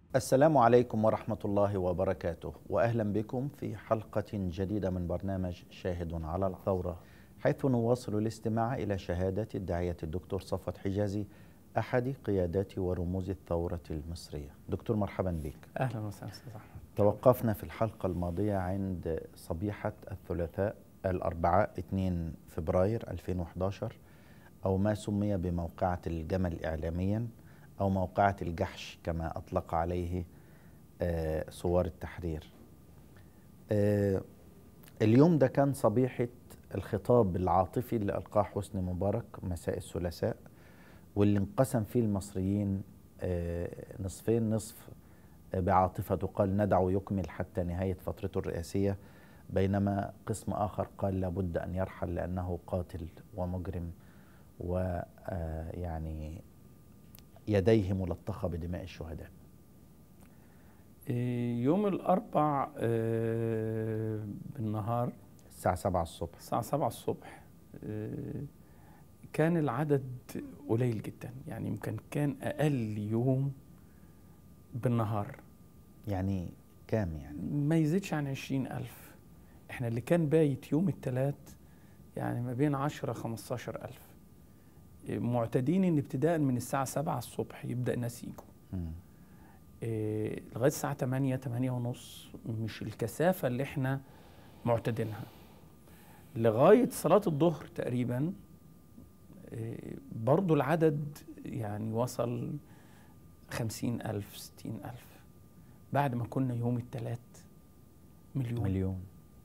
السلام عليكم ورحمة الله وبركاته وأهلا بكم في حلقة جديدة من برنامج شاهد على الثورة حيث نواصل الاستماع إلى شهادة الداعية الدكتور صفوت حجازي أحد قيادات ورموز الثورة المصرية دكتور مرحبا بك اهلا وسهلا استاذ احمد توقفنا في الحلقة الماضية عند صبيحة الثلاثاء الأربعاء 2 فبراير 2011 أو ما سمي بموقعة الجمل إعلاميا أو موقعة الجحش كما أطلق عليه آه، ثوار التحرير آه، اليوم ده كان صبيحة الخطاب العاطفي اللي ألقاه حسني مبارك مساء الثلاثاء واللي انقسم فيه المصريين آه، نصفين نصف بعاطفة تقال ندعو يكمل حتى نهاية فترته الرئاسية بينما قسم آخر قال لابد أن يرحل لأنه قاتل ومجرم ويعني يديه ملطخة بدماء الشهداء إيه، يوم الاربع آه، بالنهار الساعة 7 الصبح الساعه 7 الصبح آه، كان العدد قليل جدا يعني يمكن كان اقل يوم بالنهار يعني كام يعني ما يزيدش عن عشرين ألف احنا اللي كان بايت يوم الثلاث يعني ما بين عشرة خمستاشر ألف إيه، معتادين ان ابتداء من الساعة سبعة الصبح يبدأ الناس يجوا مم. إيه، لغايه الساعه 8 8 ونص مش الكثافه اللي احنا معتادينها لغايه صلاه الظهر تقريبا إيه، برضو العدد يعني وصل خمسين ألف ستين ألف بعد ما كنا يوم الثلاث مليون, مليون. مليون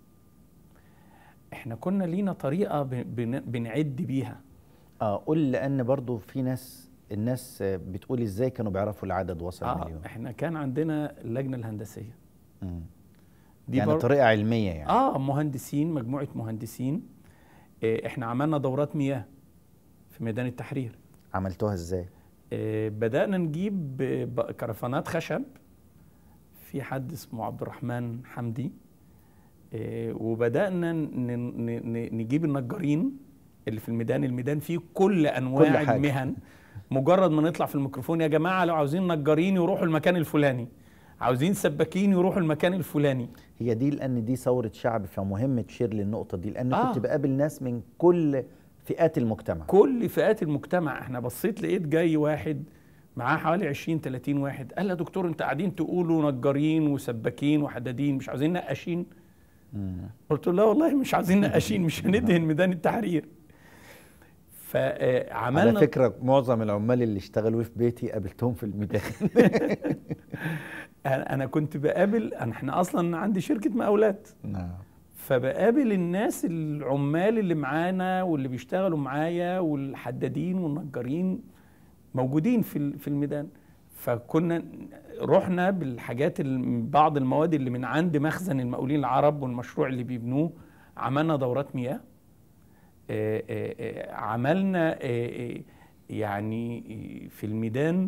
احنا كنا لينا طريقه بن- بن- بنعد بيها اه قول لأن برضو في ناس الناس آه، بتقول ازاي كانوا بيعرفوا العدد وصل آه مليون احنا كان عندنا اللجنه الهندسيه مم. دي يعني بر- طريقة علمية يعني اه مهندسين مجموعه مهندسين آه، احنا عملنا دورات مياه في ميدان التحرير عملتوها ازاي آه، بدانا نجيب آه، ب- كرفانات خشب في حد اسمه عبد الرحمن حمدي آه، وبدانا ن- ن- ن- نجيب النجارين اللي في الميدان الميدان فيه كل انواع كل حاجة. المهن مجرد ما نطلع في الميكروفون يا جماعه لو عاوزين نجارين يروحوا المكان الفلاني عاوزين سباكين يروحوا المكان الفلاني هي دي لان دي ثوره شعب فمهم تشير للنقطه دي لان آه. كنت بقابل ناس من كل فئات المجتمع كل فئات المجتمع احنا بصيت لقيت جاي واحد معاه حوالي 20 30 واحد قال يا دكتور انت قاعدين تقولوا نجارين وسباكين وحدادين مش عاوزين نقاشين مم. قلت له لا والله مش عاوزين نقاشين مش هندهن ميدان التحرير على فعملنا فكره معظم العمال اللي اشتغلوا في بيتي قابلتهم في الميدان انا أنا كنت بقابل أنا احنا اصلا عندي شركه مقاولات نعم فبقابل الناس العمال اللي معانا واللي بيشتغلوا معايا والحدادين والنجارين موجودين في ال- في الميدان فكنا رحنا بالحاجات ال- بعض المواد اللي من عند مخزن المقاولين العرب والمشروع اللي بيبنوه عملنا دورات مياه آه، آه، آه، عملنا آه، آه، يعني آه، في الميدان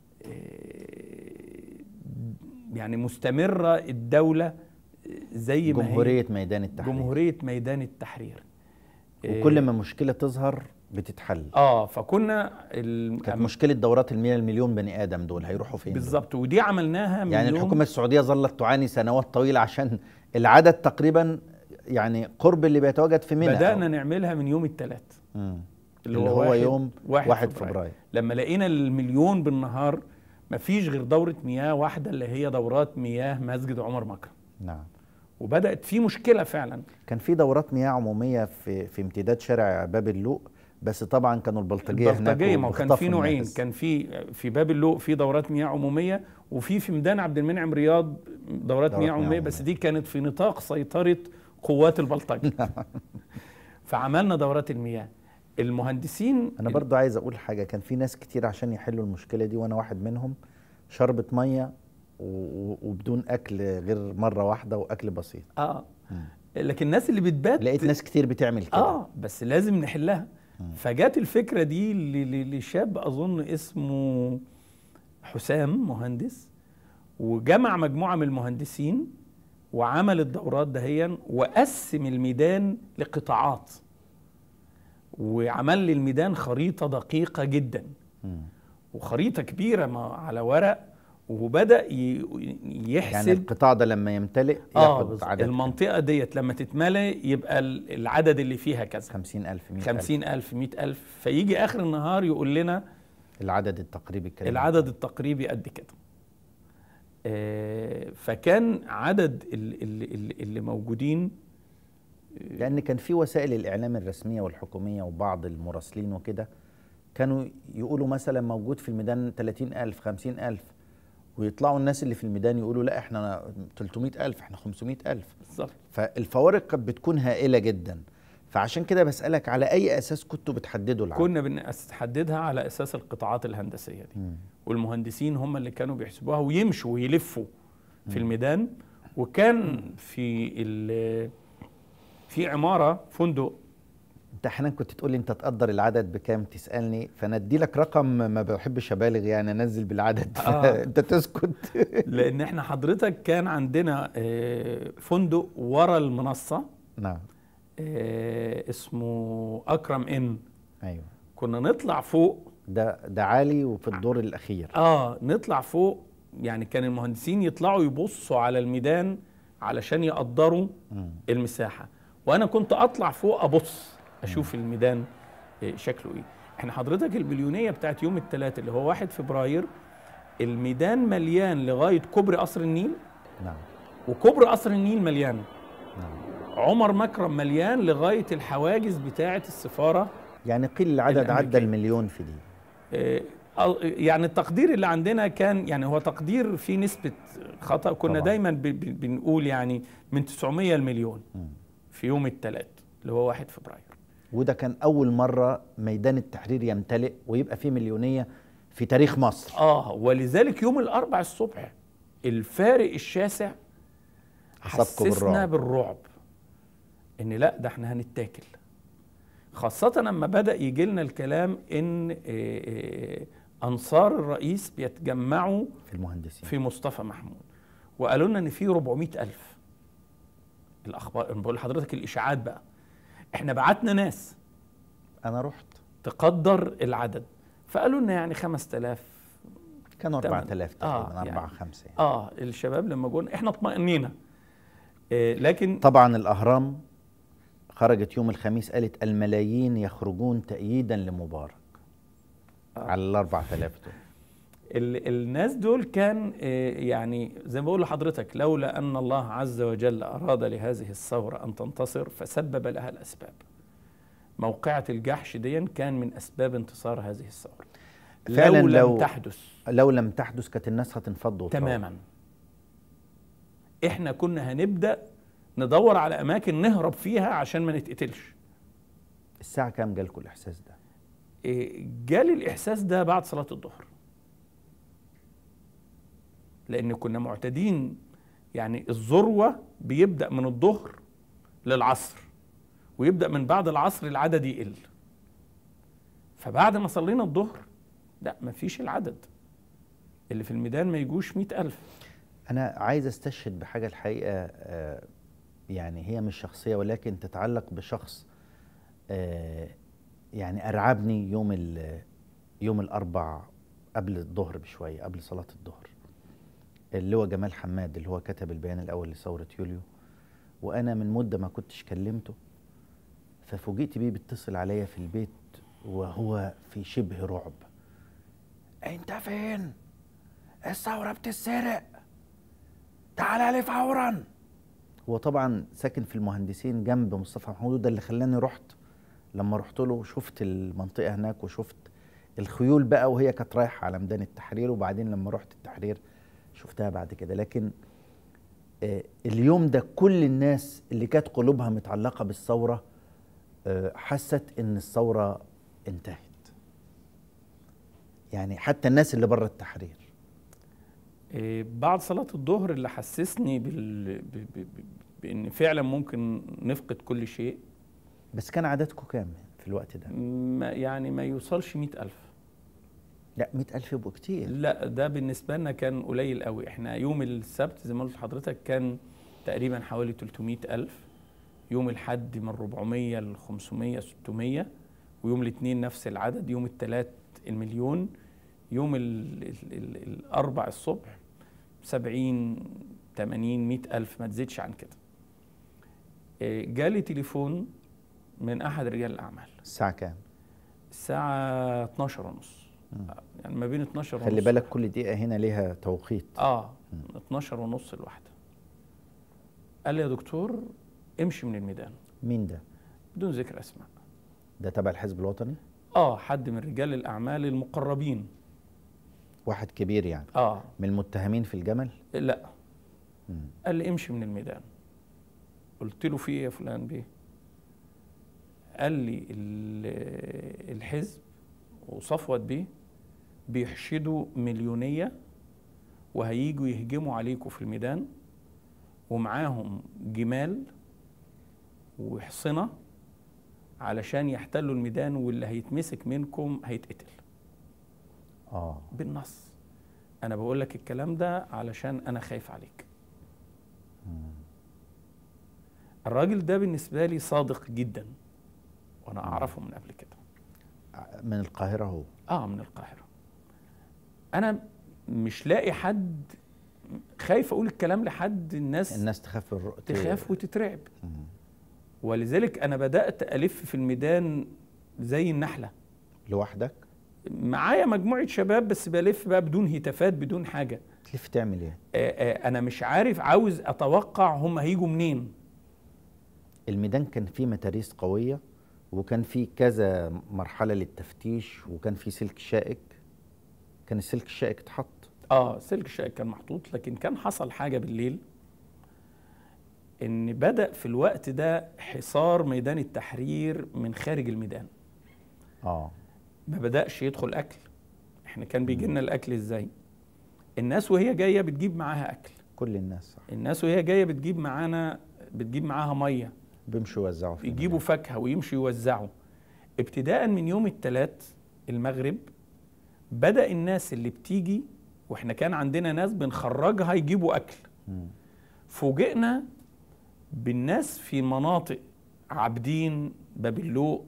آه، يعني مستمرة الدولة آه، زي ما هي جمهوريه ميدان التحرير جمهورية ميدان التحرير وكل ما مشكله تظهر بتتحل اه فكنا ال... كانت مشكله دورات المياه المليون بني ادم دول هيروحوا فين دول؟ بالظبط ودي عملناها من يعني يوم الحكومه السعوديه ظلت تعاني سنوات طويله عشان العدد تقريبا يعني قرب اللي بيتواجد في منى بدأنا نعملها من يوم الثلاث مم. اللي هو, هو يوم واحد 1 فبراير. فبراير لما لقينا المليون بالنهار مفيش غير دورة مياه واحدة اللي هي دورات مياه مسجد عمر مكرم نعم وبدأت في مشكلة فعلا كان في دورات مياه عموميه في في امتداد شارع باب اللوق بس طبعا كانوا البلطجيه هناك البلطجية ما هو كان وبيخطفوا في نوعين الناس. كان في في باب اللوق في دورات مياه عمومية وفي في ميدان عبد المنعم رياض دورات, دورات مياه مياه عمومية بس عمومية. دي كانت في نطاق سيطرة قوات البلطجة فعملنا دورات المياه المهندسين انا برضو عايز اقول حاجه كان في ناس كتير عشان يحلوا المشكله دي وانا واحد منهم شربت ميه و- و- وبدون اكل غير مره واحده واكل بسيط اه مم. لكن الناس اللي بتبات لقيت ناس كتير بتعمل كده اه بس لازم نحلها مم. فجات الفكره دي ل- ل- لشاب اظن اسمه حسام مهندس وجمع مجموعه من المهندسين وعمل الدورات دهيا وقسم الميدان لقطاعات وعمل لي الميدان خريطه دقيقه جدا مم. وخريطه كبيره ما على ورق وبدا ي- يعني يحسب القطاع ده لما يمتلئ اه ياخد بالظبط. عدد المنطقه ديت لما تتملى يبقى ال- العدد اللي فيها كذا 50000 100000 50000 100000 فيجي اخر النهار يقول لنا العدد التقريبي الكلام العدد التقريبي قد كده آه، فكان عدد ال- ال- ال- اللي موجودين لان كان في وسائل الاعلام الرسميه والحكوميه وبعض المراسلين وكده كانوا يقولوا مثلا موجود في الميدان 30000 50000 ويطلعوا الناس اللي في الميدان يقولوا لا احنا 300000 احنا 500000 بالظبط فالفوارق كانت بتكون هائله جدا فعشان كده بسالك على اي اساس كنتوا بتحددوا العدد كنا بنحددها على اساس القطاعات الهندسيه دي مم. والمهندسين هم اللي كانوا بيحسبوها ويمشوا ويلفوا في الميدان وكان في ال- في عماره فندق انت احيانا كنت تقول لي انت تقدر العدد بكام تسالني فانا ادي لك رقم ما بحبش ابالغ يعني انزل بالعدد آه. انت تسكت لان احنا حضرتك كان عندنا آه، فندق ورا المنصه نعم آه، اسمه اكرم ان ايوه كنا نطلع فوق ده ده عالي وفي الدور الاخير اه نطلع فوق يعني كان المهندسين يطلعوا يبصوا على الميدان علشان يقدروا مم. المساحه وانا كنت اطلع فوق ابص اشوف الميدان إيه شكله ايه احنا حضرتك البليونيه بتاعت يوم الثلاث اللي هو 1 فبراير الميدان مليان لغايه كوبري قصر النيل نعم وكوبري قصر النيل مليان نعم عمر مكرم مليان لغايه الحواجز بتاعه السفاره يعني قيل العدد عدى الأمريكية. المليون في دي إيه، آه، يعني التقدير اللي عندنا كان يعني هو تقدير فيه نسبه خطا كنا طبعاً. دايما ب- ب- بنقول يعني من 900 المليون مم. في يوم الثلاث اللي هو 1 فبراير وده كان اول مره ميدان التحرير يمتلئ ويبقى فيه مليونيه في تاريخ مصر اه ولذلك يوم الاربع الصبح الفارق الشاسع أصابكم حسسنا بالرعب. بالرعب ان لا ده احنا هنتاكل خاصة لما بدأ يجي لنا الكلام ان آه، آه، انصار الرئيس بيتجمعوا في المهندسين في مصطفى محمود وقالوا لنا ان في 400 ألف الاخبار أنا بقول لحضرتك الاشاعات بقى احنا بعتنا ناس انا رحت تقدر العدد فقالوا لنا يعني 5000 كانوا تمام. 4000 آه، تقريبا يعني. 4 5 يعني. اه الشباب لما جون احنا اطمئنينا آه لكن طبعا الاهرام خرجت يوم الخميس قالت الملايين يخرجون تأييدا لمبارك آه. على ال 4000 دول ال الناس دول كان آه يعني زي ما بقول لحضرتك لولا ان الله عز وجل اراد لهذه الثوره ان تنتصر فسبب لها الاسباب موقعة الجحش دي كان من اسباب انتصار هذه الثوره فعلاً لو لم لو- تحدث لو لم تحدث كانت الناس هتنفض وتروح. تماما احنا كنا هنبدا ندور على اماكن نهرب فيها عشان ما نتقتلش الساعة كام جالكم الإحساس ده؟ إيه، جالي الاحساس ده بعد صلاه الظهر لان كنا معتادين يعني الذروه بيبدا من الظهر للعصر ويبدا من بعد العصر العدد يقل فبعد ما صلينا الظهر لا مفيش العدد اللي في الميدان ما يجوش مئة ألف أنا عايز أستشهد بحاجة الحقيقة آه، يعني هي مش شخصية ولكن تتعلق بشخص آه، يعني أرعبني يوم ال- يوم الأربع قبل الظهر بشوية قبل صلاة الظهر اللي هو جمال حماد اللي هو كتب البيان الأول لثورة يوليو وأنا من مدة ما كنتش كلمته ففوجئت بيه بيتصل عليا في البيت وهو في شبه رعب انت فين الثورة بتتسرق تعال لي فورا هو طبعا ساكن في المهندسين جنب مصطفى محمود وده اللي خلاني رحت لما رحت له شفت المنطقة هناك وشفت الخيول بقى وهي كانت رايحة على ميدان التحرير وبعدين لما رحت التحرير شفتها بعد كده لكن آه، اليوم ده كل الناس اللي كانت قلوبها متعلقة بالثورة آه، حست ان الثورة انتهت يعني حتى الناس اللي بره التحرير إيه، بعد صلاة الظهر اللي حسسني بال... ب... ب... ب... بان فعلا ممكن نفقد كل شيء بس كان عددكم كام في الوقت ده؟ ما يعني ما يوصلش مئة ألف لا مئة ألف يبقوا كتير لا ده بالنسبة لنا كان قليل قوي احنا يوم السبت زي ما قلت لحضرتك كان تقريبا حوالي 300 ألف يوم الحد من 400 ل 500 600 ويوم الاثنين نفس العدد يوم الثلاث المليون يوم ال ال ال الأربع الصبح 70 80 100 ألف ما تزيدش عن كده آه، جالي تليفون من أحد رجال الأعمال الساعه كام الساعة 12 ونص يعني ما بين 12 ونص خلي بالك كل دقيقه هنا ليها توقيت اه 12 ونص الواحدة قال لي يا دكتور امشي من الميدان مين ده بدون ذكر اسماء ده تبع الحزب الوطني اه حد من رجال الاعمال المقربين واحد كبير يعني اه من المتهمين في الجمل لا مم. قال لي امشي من الميدان قلت له في ايه يا فلان بيه قال لي ال- الحزب وصفوت بيه بيحشدوا مليونيه وهيجوا يهجموا عليكم في الميدان ومعاهم جمال وحصنه علشان يحتلوا الميدان واللي هيتمسك منكم هيتقتل اه بالنص انا بقول لك الكلام ده علشان انا خايف عليك الراجل ده بالنسبه لي صادق جدا وانا اعرفه من قبل كده من القاهره هو اه من القاهره انا مش لاقي حد خايف اقول الكلام لحد الناس, الناس تخاف الر... تخاف وتترعب مم. ولذلك انا بدات الف في الميدان زي النحله لوحدك معايا مجموعه شباب بس بلف بقى بدون هتافات بدون حاجه تلف تعمل ايه آه، آه، انا مش عارف عاوز اتوقع هم هيجوا منين الميدان كان فيه متاريس قويه وكان فيه كذا مرحله للتفتيش وكان فيه سلك شائك كان السلك الشائك اتحط اه سلك الشائك كان محطوط لكن كان حصل حاجه بالليل ان بدا في الوقت ده حصار ميدان التحرير من خارج الميدان اه ما بداش يدخل اكل احنا كان بيجي لنا الاكل ازاي الناس وهي جايه بتجيب معاها اكل كل الناس صح الناس وهي جايه بتجيب معانا بتجيب معاها ميه بيمشوا يوزعوا في يجيبوا الميدان. فاكهه ويمشوا يوزعوا ابتداء من يوم الثلاث المغرب بدا الناس اللي بتيجي واحنا كان عندنا ناس بنخرجها يجيبوا اكل مم. فوجئنا بالناس في مناطق عابدين باب اللوق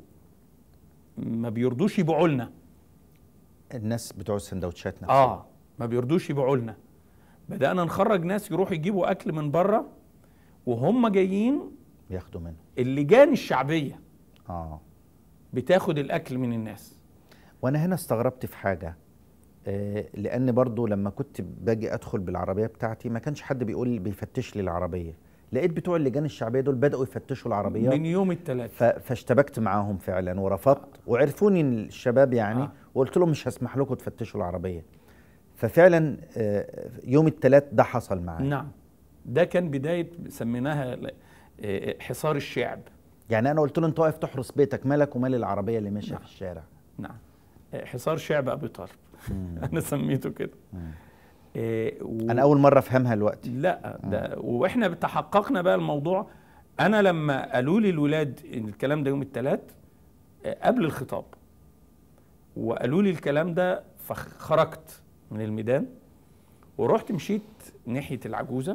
ما بيرضوش يبيعوا لنا الناس بتوع السندوتشات نفسها اه ما بيرضوش يبيعوا لنا بدانا نخرج ناس يروحوا يجيبوا اكل من بره وهم جايين ياخدوا منه اللجان الشعبيه اه بتاخد الاكل من الناس وانا هنا استغربت في حاجه آه لان برضو لما كنت باجي ادخل بالعربيه بتاعتي ما كانش حد بيقول لي بيفتش لي العربيه لقيت بتوع اللجان الشعبيه دول بداوا يفتشوا العربيات من يوم الثلاث ف- فاشتبكت معاهم فعلا ورفضت وعرفوني الشباب يعني آه. وقلت لهم مش هسمح لكم تفتشوا العربيه ففعلا آه، يوم الثلاث ده حصل معايا نعم ده كان بدايه سميناها ل- آه، حصار الشعب يعني انا قلت له انت واقف تحرس بيتك مالك ومال العربيه اللي ماشيه نعم. في الشارع نعم آه، حصار شعب ابي طالب انا سميته كده مم. آه، و- انا اول مره افهمها دلوقتي لا ده واحنا تحققنا بقى الموضوع انا لما قالوا لي الولاد إن الكلام ده يوم الثلاث قبل الخطاب وقالوا لي الكلام ده فخرجت من الميدان ورحت مشيت ناحيه العجوزه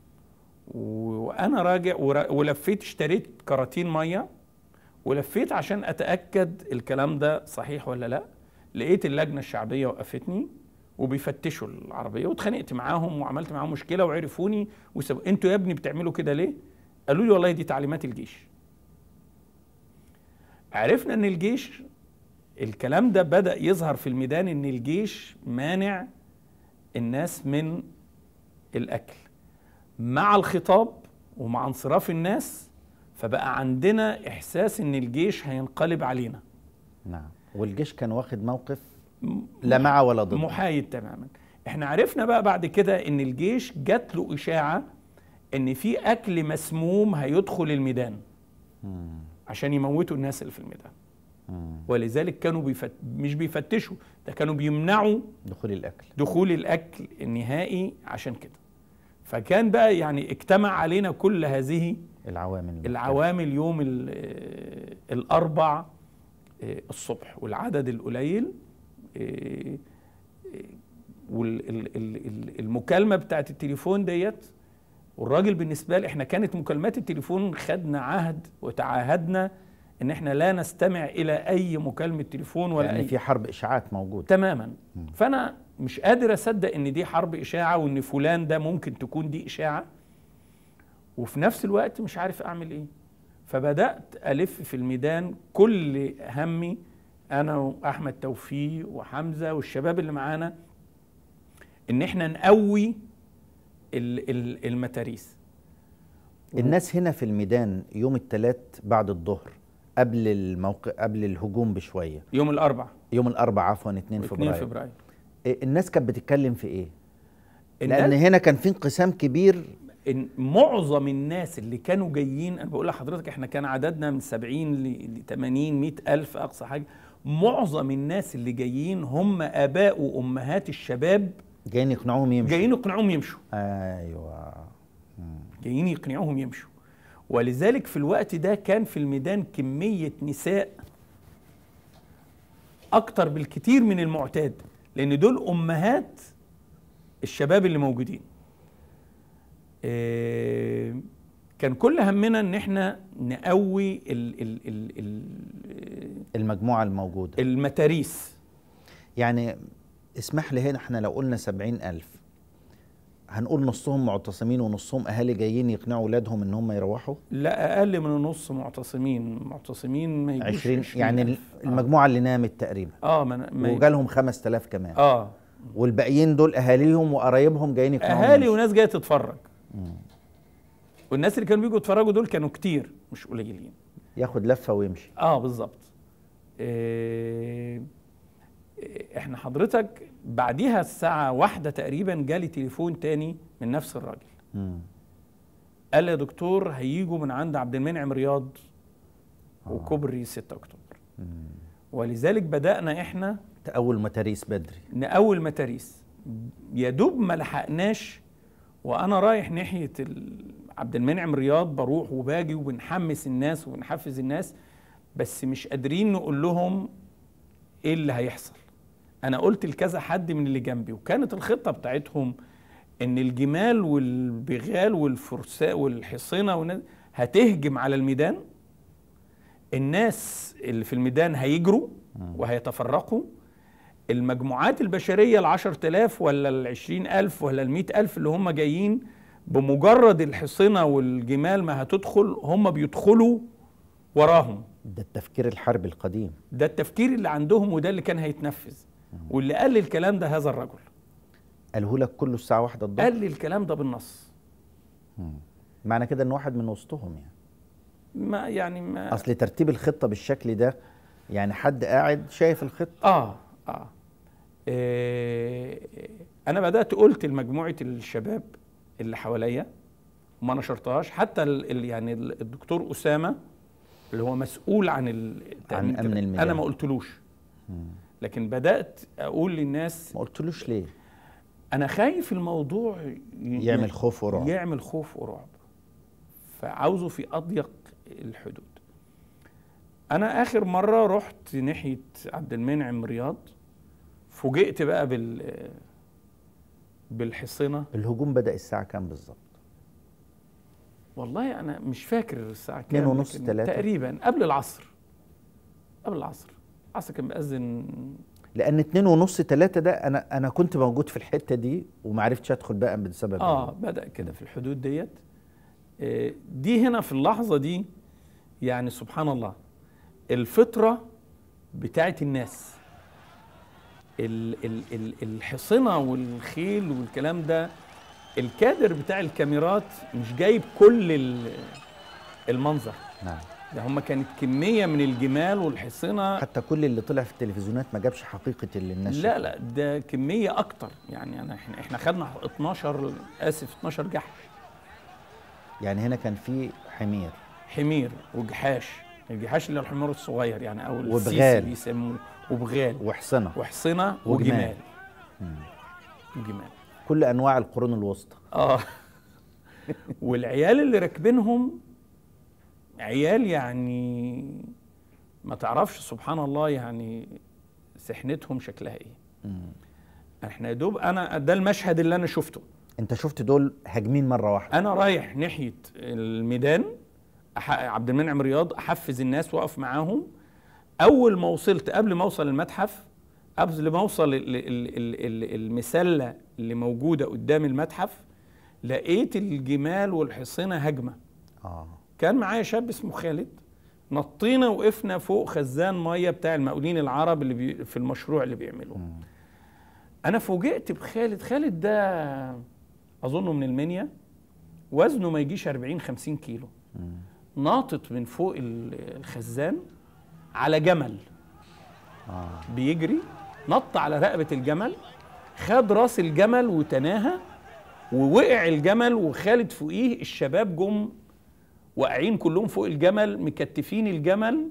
و- وانا راجع ورا- ولفيت اشتريت كراتين ميه ولفيت عشان اتاكد الكلام ده صحيح ولا لا لقيت اللجنه الشعبيه وقفتني وبيفتشوا العربيه واتخانقت معاهم وعملت معاهم مشكله وعرفوني وسب... انتوا يا ابني بتعملوا كده ليه؟ قالوا لي والله دي تعليمات الجيش. عرفنا ان الجيش الكلام ده بدا يظهر في الميدان ان الجيش مانع الناس من الاكل. مع الخطاب ومع انصراف الناس فبقى عندنا احساس ان الجيش هينقلب علينا. نعم والجيش كان واخد موقف لا مع ولا ضد محايد تماما احنا عرفنا بقى بعد كده ان الجيش جات له اشاعه ان في اكل مسموم هيدخل الميدان مم. عشان يموتوا الناس اللي في الميدان مم. ولذلك كانوا بيفت... مش بيفتشوا ده كانوا بيمنعوا دخول الاكل دخول الاكل النهائي عشان كده فكان بقى يعني اجتمع علينا كل هذه العوامل المختلفة. العوامل يوم ال- آه، الاربع آه، الصبح والعدد القليل آه، والمكالمه بتاعت التليفون ديت والراجل بالنسبه لي احنا كانت مكالمات التليفون خدنا عهد وتعاهدنا ان احنا لا نستمع الى اي مكالمه تليفون ولا يعني اي في حرب اشاعات موجوده تماما فانا مش قادر اصدق ان دي حرب اشاعه وان فلان ده ممكن تكون دي اشاعه وفي نفس الوقت مش عارف اعمل ايه فبدات الف في الميدان كل همي انا واحمد توفيق وحمزه والشباب اللي معانا ان احنا نقوي ال- ال- المتاريس الناس هنا في الميدان يوم الثلاث بعد الظهر قبل الموقع قبل الهجوم بشويه يوم الاربع يوم الاربعاء عفوا 2 2 فبراير فبراير إيه، الناس كانت بتتكلم في ايه الناس- لان هنا كان في انقسام كبير إن معظم الناس اللي كانوا جايين انا بقول لحضرتك احنا كان عددنا من 70 ل 80 100 الف اقصى حاجه معظم الناس اللي جايين هم اباء وامهات الشباب جايين يقنعوهم يمشوا جايين يقنعوهم يمشوا ايوه جايين يقنعوهم يمشوا ولذلك في الوقت ده كان في الميدان كميه نساء اكتر بالكتير من المعتاد لان دول امهات الشباب اللي موجودين آه، كان كل همنا ان احنا نقوي ال ال ال ال المجموعه الموجوده المتاريس يعني اسمح لي هنا احنا لو قلنا سبعين ألف هنقول نصهم معتصمين ونصهم أهالي جايين يقنعوا أولادهم إن هم يروحوا لا اقل من النص معتصمين معتصمين ما يجوش عشرين يعني 20,000. المجموعة اللي نامت تقريبا اه ما أنا- ما يجوش. وجالهم خمس تلاف كمان اه والباقيين دول أهاليهم وقرايبهم جايين يقنعوا اهالي وناس جايه تتفرج والناس اللي كانوا بيجوا يتفرجوا دول كانوا كتير مش قليلين ياخد لفة ويمشي اه بالظبط إيه إيه، احنا حضرتك بعديها الساعة واحدة تقريبا جالي تليفون تاني من نفس الراجل مم. قال لي يا دكتور هيجوا من عند عبد المنعم رياض وكوبري 6 اكتوبر ولذلك بدأنا احنا أول متاريس بدري نقول متاريس يا دوب ما لحقناش وانا رايح ناحيه ال- عبد المنعم رياض بروح وباجي وبنحمس الناس وبنحفز الناس بس مش قادرين نقول لهم ايه اللي هيحصل انا قلت لكذا حد من اللي جنبي وكانت الخطه بتاعتهم ان الجمال والبغال والفرساء والحصينه والناس هتهجم على الميدان الناس اللي في الميدان هيجروا وهيتفرقوا المجموعات البشرية العشر تلاف ولا العشرين ألف ولا المئة ألف اللي هم جايين بمجرد الحصنة والجمال ما هتدخل هم بيدخلوا وراهم ده التفكير الحربي القديم ده التفكير اللي عندهم وده اللي كان هيتنفذ واللي قال لي الكلام ده هذا الرجل قاله لك كله الساعة واحدة الظهر قال لي الكلام ده بالنص معنى كده إن واحد من وسطهم يعني ما يعني ما أصل ترتيب الخطة بالشكل ده يعني حد قاعد شايف الخطة اه اه إيه انا بدات قلت لمجموعه الشباب اللي حواليا وما نشرتهاش حتى ال ال يعني ال- الدكتور اسامه اللي هو مسؤول عن التأمين أمن كده، الميدان. انا ما قلتلوش لكن بدات اقول للناس ما قلتلوش ليه انا خايف الموضوع ي- يعمل خوف ورعب يعمل خوف ورعب فعاوزه في اضيق الحدود انا اخر مره رحت ناحيه عبد المنعم رياض فوجئت بقى بال بالحصنه الهجوم بدأ الساعة كام بالظبط والله انا مش فاكر الساعه اتنين كام ونص، لكن تلاتة؟ تقريبا قبل العصر قبل العصر العصر كان بيأذن لان اتنين ونص تلاتة ده انا انا كنت موجود في الحته دي وما عرفتش ادخل بقى بسبب اه بدأ كده في الحدود ديت آه، دي هنا في اللحظة دي يعني سبحان الله الفطرة بتاعت الناس ال ال ال الحصنة والخيل والكلام ده الكادر بتاع الكاميرات مش جايب كل ال- المنظر نعم ده هم كانت كمية من الجمال والحصنة حتى كل اللي طلع في التلفزيونات ما جابش حقيقه اللي الناس لا لا ده كمية أكتر يعني أنا احنا احنا خدنا 12 آسف 12 جحش يعني هنا كان في حمير حمير وجحاش الجحاش اللي هو الحمار الصغير يعني او وبغال. السيسي بيسموه وبغال وحصنه وحصنه وجمال. وجمال وجمال كل انواع القرون الوسطى اه والعيال اللي راكبينهم عيال يعني ما تعرفش سبحان الله يعني سحنتهم شكلها ايه احنا يا دوب انا ده المشهد اللي انا شفته انت شفت دول هاجمين مره واحده انا رايح ناحيه الميدان أح... عبد المنعم رياض احفز الناس واقف معاهم اول ما وصلت قبل ما اوصل المتحف قبل ما اوصل ال- ال- ال- ال- المسله اللي موجوده قدام المتحف لقيت الجمال والحصينه هجمه اه كان معايا شاب اسمه خالد نطينا وقفنا فوق خزان ميه بتاع المقاولين العرب اللي بي في المشروع اللي بيعملوه مم. انا فوجئت بخالد خالد ده اظنه من المنيا وزنه ما يجيش 40 50 كيلو مم. ناطط من فوق ال- الخزان على جمل اه بيجري نط على رقبة الجمل خد راس الجمل وتناها ووقع الجمل وخالد فوقيه الشباب جم واقعين كلهم فوق الجمل مكتفين الجمل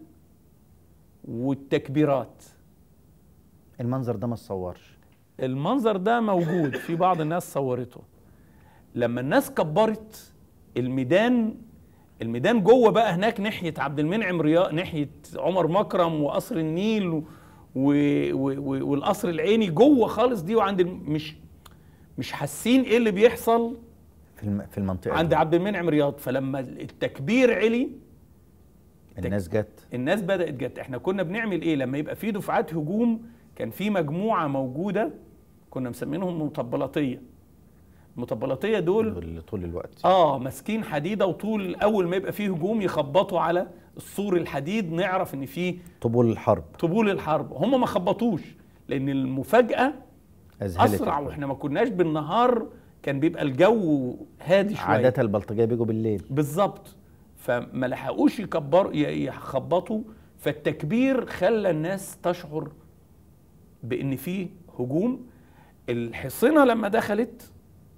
والتكبيرات المنظر ده ما اتصورش المنظر ده موجود في بعض الناس صورته لما الناس كبرت الميدان الميدان جوه بقى هناك ناحيه عبد المنعم رياض ناحيه عمر مكرم وقصر النيل و... و... و... و... والقصر العيني جوه خالص دي وعند الم... مش مش حاسين ايه اللي بيحصل في الم... في المنطقه عند دي. عبد المنعم رياض فلما التكبير علي الناس جت الناس بدات جت احنا كنا بنعمل ايه لما يبقى في دفعات هجوم كان في مجموعه موجوده كنا مسمينهم مطبلاتيه المطبلاتيه دول دول طول الوقت اه ماسكين حديده وطول اول ما يبقى فيه هجوم يخبطوا على السور الحديد نعرف ان فيه طبول الحرب طبول الحرب هم ما خبطوش لان المفاجاه اذهلت اسرع الكل. واحنا ما كناش بالنهار كان بيبقى الجو هادي شويه عادة البلطجية بيجوا بالليل بالظبط فما لحقوش يكبروا ي- يخبطوا فالتكبير خلى الناس تشعر بان في هجوم الحصنه لما دخلت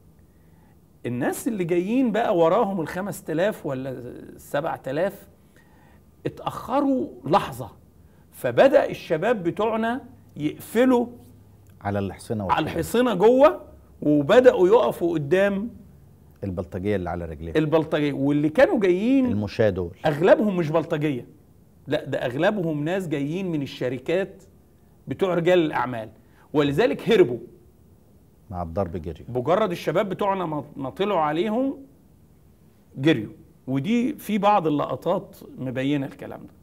الناس اللي جايين بقى وراهم الخمس تلاف ولا السبع تلاف اتأخروا لحظة فبدأ الشباب بتوعنا يقفلوا على الحصينة على والكلام. الحصنة جوه وبدأوا يقفوا قدام البلطجية اللي على رجليها البلطجية واللي كانوا جايين المشاة دول اغلبهم مش بلطجيه لا ده اغلبهم ناس جايين من الشركات بتوع رجال الاعمال ولذلك هربوا مع الضرب جري مجرد الشباب بتوعنا ما- ما طلعوا عليهم جريوا ودي في بعض اللقطات مبينه الكلام ده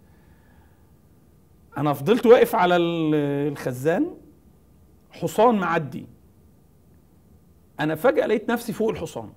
انا فضلت واقف على ال- الخزان حصان معدي انا فجاه لقيت نفسي فوق الحصان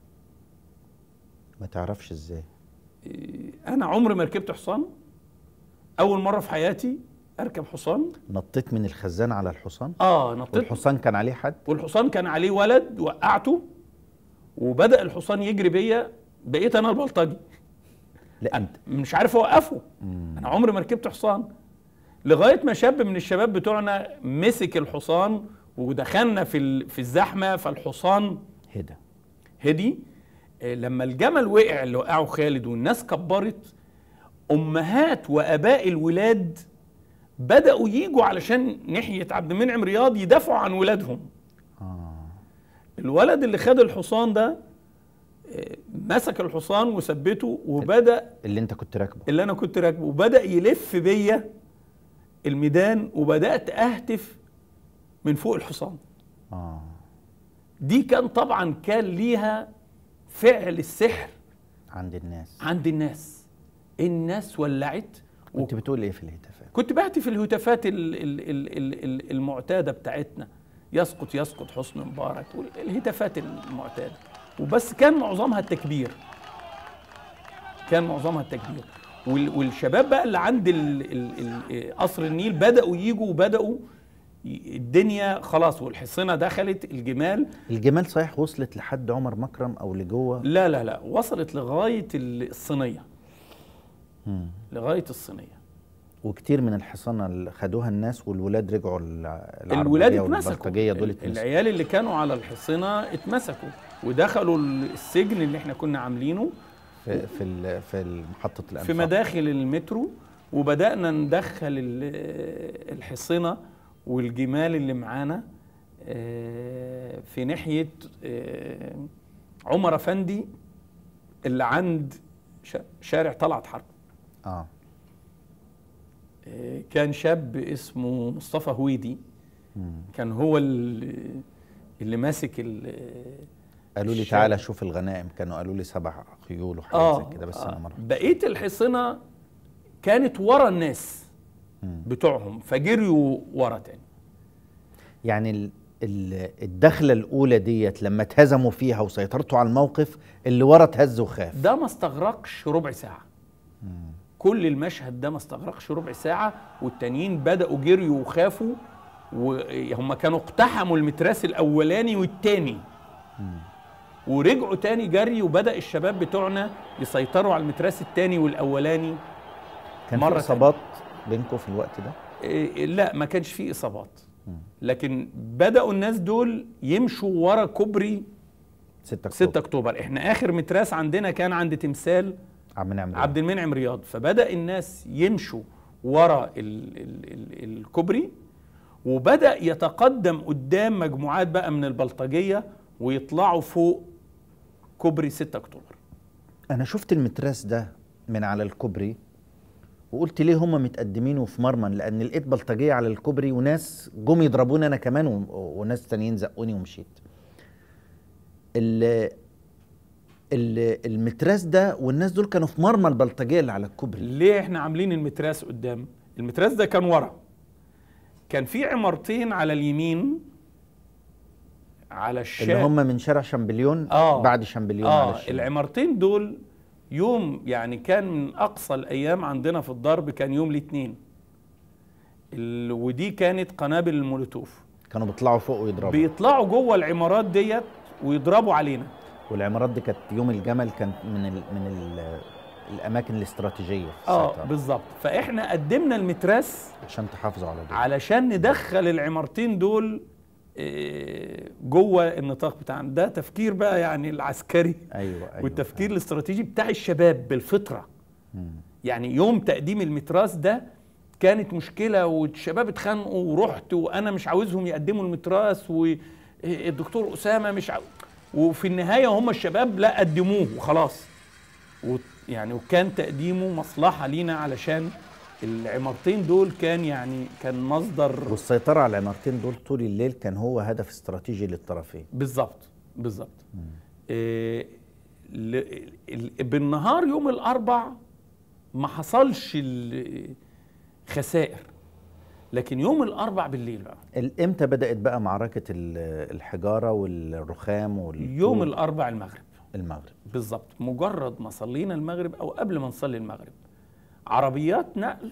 ما تعرفش ازاي انا عمري ما ركبت حصان اول مره في حياتي اركب حصان نطيت من الخزان على الحصان اه نطيت والحصان كان عليه حد والحصان كان عليه ولد وقعته وبدا الحصان يجري بيا بقيت انا البلطجي لا أنا انت مش عارف اوقفه مم. انا عمري ما ركبت حصان لغايه ما شاب من الشباب بتوعنا مسك الحصان ودخلنا في ال- في الزحمه فالحصان هدى هدي آه، لما الجمل وقع اللي وقعه خالد والناس كبرت امهات واباء الولاد بداوا يجوا علشان ناحيه عبد المنعم رياض يدافعوا عن ولادهم اه الولد اللي خد الحصان ده آه، مسك الحصان وثبته وبدا اللي انت كنت راكبه اللي انا كنت راكبه وبدا يلف بيا الميدان وبدات اهتف من فوق الحصان اه دي كان طبعا كان ليها فعل السحر عند الناس عند الناس الناس ولعت كنت بتقول ايه في الهتافات كنت بهتف الهتافات ال- ال- ال- ال- ال- المعتاده بتاعتنا يسقط يسقط حسن مبارك الهتافات المعتاده وبس كان معظمها التكبير كان معظمها التكبير وال- والشباب بقى اللي عند ال- ال- ال- قصر النيل بداوا يجوا وبداوا ي- الدنيا خلاص والحصنه دخلت الجمال الجمال صحيح وصلت لحد عمر مكرم او لجوه لا لا لا وصلت لغايه ال- الصينيه مم. لغايه الصينيه وكتير من الحصانة اللي خدوها الناس والولاد رجعوا الع- الولاد العربجية اتمسكوا والبلطجية دول ال- اتمسكوا العيال اللي كانوا على الحصنه اتمسكوا ودخلوا ال- السجن اللي احنا كنا عاملينه في في ال- في محطة الأنفاق في مداخل المترو وبدانا ندخل ال- الحصنه والجمال اللي معانا آه، في ناحيه آه، عمر افندي اللي عند شا- شارع طلعت حرب اه آه، كان شاب اسمه مصطفى هويدي مم. كان هو اللي, اللي ماسك ال قالوا لي الشارع. تعالى شوف الغنائم كانوا قالوا لي سبع خيول وحاجات اه زي كده بس آه. انا ما رحتش. بقيه الحصنه كانت ورا الناس مم. بتوعهم فجريوا ورا تاني يعني ال- ال- الدخله الاولى ديت لما اتهزموا فيها وسيطرتوا على الموقف اللي ورا اتهز وخاف ده ما استغرقش ربع ساعة كل المشهد ده ما استغرقش ربع ساعة والتانيين بدأوا جريوا وخافوا وهم كانوا اقتحموا المتراس الأولاني والتاني ورجعوا تاني جري وبدأ الشباب بتوعنا يسيطروا على المتراس التاني والأولاني كان مرة في اصابات بينكم في الوقت ده إيه، لا ما كانش فيه إصابات لكن بدأوا الناس دول يمشوا ورا كوبري 6 6 اكتوبر أكتوبر احنا آخر متراس عندنا كان عند تمثال عم نعمل عبد المنعم رياض فبدا الناس يمشوا ورا ال ال ال الكوبري وبدا يتقدم قدام مجموعات بقى من البلطجيه ويطلعوا فوق كوبري 6 اكتوبر انا شفت المتراس ده من على الكوبري وقلت ليه هم متقدمين وفي مرمن لان لقيت بلطجيه على الكوبري وناس جم يضربوني انا كمان و- وناس تانيين زقوني ومشيت ال ال المتراس ده والناس دول كانوا في مرمى البلطجيه اللي على الكوبري ليه احنا عاملين المتراس قدام المتراس ده كان ورا كان في عمارتين على اليمين على الشارع اللي هم من شارع شامبليون آه. بعد شامبليون على اه الشمال. العمارتين دول يوم يعني كان من اقصى الايام عندنا في الضرب كان يوم الاثنين ال- ودي كانت قنابل المولوتوف كانوا بيطلعوا فوق ويضربوا بيطلعوا جوه العمارات ديت ويضربوا علينا والعمارات دي كانت يوم الجمل كانت من ال من ال الاماكن الاستراتيجيه في اه ساعتها. بالظبط فاحنا قدمنا المتراس عشان تحافظوا على دول علشان ندخل العمارتين دول آه، جوه النطاق بتاعنا ده تفكير بقى يعني العسكري ايوه ايوه والتفكير الاستراتيجي بتاع الشباب بالفطره مم. يعني يوم تقديم المتراس ده كانت مشكله والشباب اتخانقوا ورحت وانا مش عاوزهم يقدموا المتراس والدكتور اسامه مش عاوز وفي النهايه هم الشباب لا قدموه وخلاص و- يعني وكان تقديمه مصلحه لينا علشان العمارتين دول كان يعني كان مصدر والسيطرة على العمارتين دول طول الليل كان هو هدف استراتيجي للطرفين بالظبط بالظبط إيه ل- ال- بالنهار يوم الاربع ما حصلش ال- خسائر لكن يوم الاربع بالليل بقى ال- امتى بدأت بقى معركة ال- الحجارة والرخام والطوب؟ يوم الاربع المغرب المغرب بالظبط مجرد ما صلينا المغرب او قبل ما نصلي المغرب عربيات نقل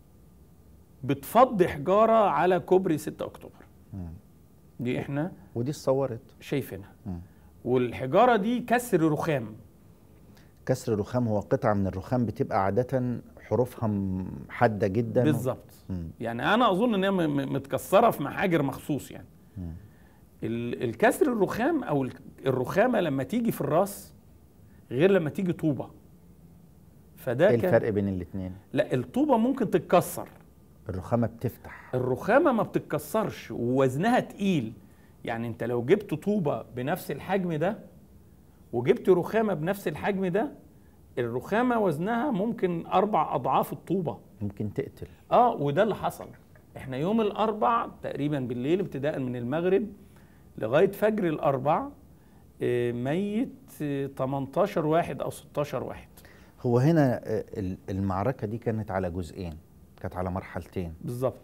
بتفضي حجاره على كوبري 6 اكتوبر مم. دي احنا ودي اتصورت شايفينها مم. والحجاره دي كسر رخام كسر الرخام هو قطعة من الرخام بتبقى عادة حروفها م- حادة جدا بالظبط مم. يعني انا اظن ان هي م- م- متكسره في محاجر مخصوص يعني مم. ال- الكسر الرخام او ال- الرخامه لما تيجي في الراس غير لما تيجي طوبه فده ايه كان الفرق بين الاتنين؟ لا الطوبه ممكن تتكسر الرخامة بتفتح الرخامه ما بتتكسرش ووزنها تقيل يعني انت لو جبت طوبه بنفس الحجم ده وجبت رخامه بنفس الحجم ده الرخامه وزنها ممكن اربع اضعاف الطوبه ممكن تقتل اه وده اللي حصل احنا يوم الاربع تقريبا بالليل ابتداء من المغرب لغايه فجر الاربع آه، ميت آه، 18 واحد او 16 واحد هو هنا آه، ال- المعركة دي كانت على جزئين كانت على مرحلتين بالظبط